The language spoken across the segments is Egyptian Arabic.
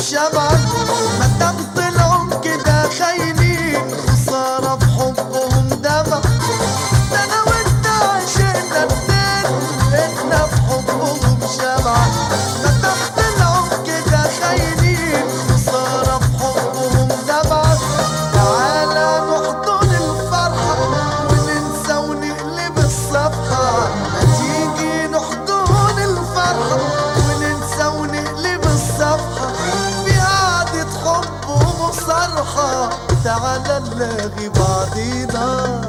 شبعك ما دام طلعوا كده خاينين خسارة في حبهم دمع ده انا وانت عشقنا اتنين احنا في حبهم شبعك ما دام طلعوا كده خاينين خسارة في حبهم دمع تعالى نحضن الفرحة وننسى ونقلب الصفحة ما تيجي نحضن الفرحة وننسى ونقلب الصفحة في قعدة حب ومصارحة تعالى نلاقي بعضينا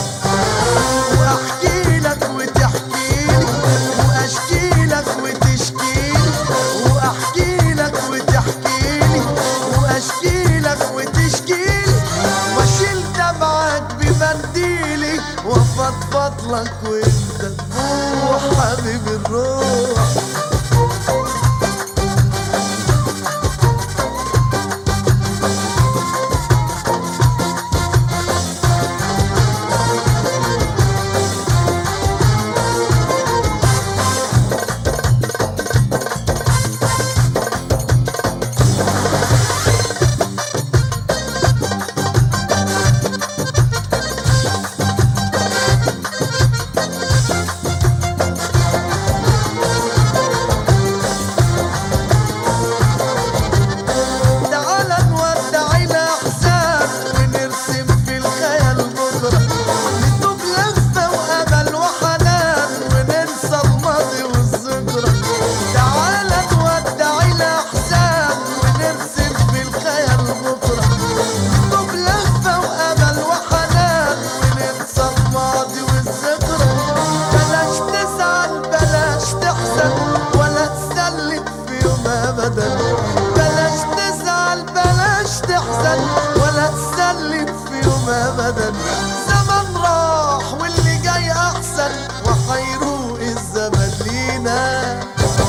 واحكي لك وتحكي لي واشكي لك وتشكي لي واحكي لك وتحكي لي واشكي لك وتشكي لي واشيل دمعك بمنديلي وافضفض لك وانت تروح حبيبي الروح تعالى نودع الأحزان ونرسم في الخيال بكرة نتوب لفة وأمل وحنان وننسى الماضي والذكرى تعالى نودع الأحزان ونرسم في الخيال بكرة نتوب لفة وأمل وحنان وننسى الماضي والذكرى بلاش تزعل بلاش تحزن ولا تسلم في يوم أبدا بلاش تزعل بلاش تحزن ولا تسلم في يوم ابدا زمن راح واللي جاي احسن وحيروق الزمن لينا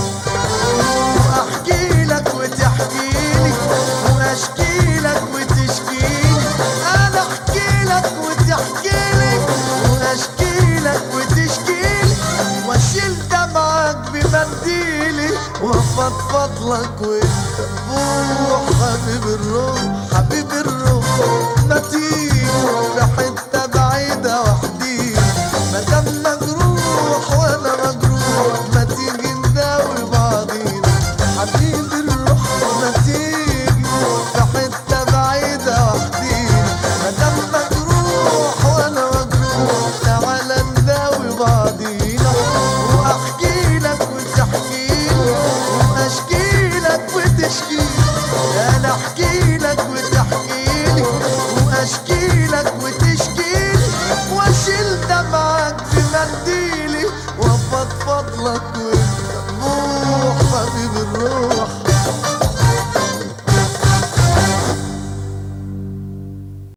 واحكي لك وتحكي لي واشكي لك وتشكي لي انا احكي لك وتحكي لي واشكي لك وتشكي لي واشيل دمعك بمنديلي وافضفض لك وانت بروح حبيب الروح حبيب الروح ما تيجي في حته بعيده وحدي ما دام مجروح وانا مجروح ما تيجي نداوي بعضينا حبيب الروح ما تيجي في حته بعيده وحدينا ما دام مجروح وانا مجروح تعالى نداوي بعضينا واحكي لك وتحكي لي واشكي لك وتشكي لي انا احكي لك وتحكي لي واشكي لك وتشكي لي واشيل دمعك في منديلي وافضفض لك وانت روح حبيب الروح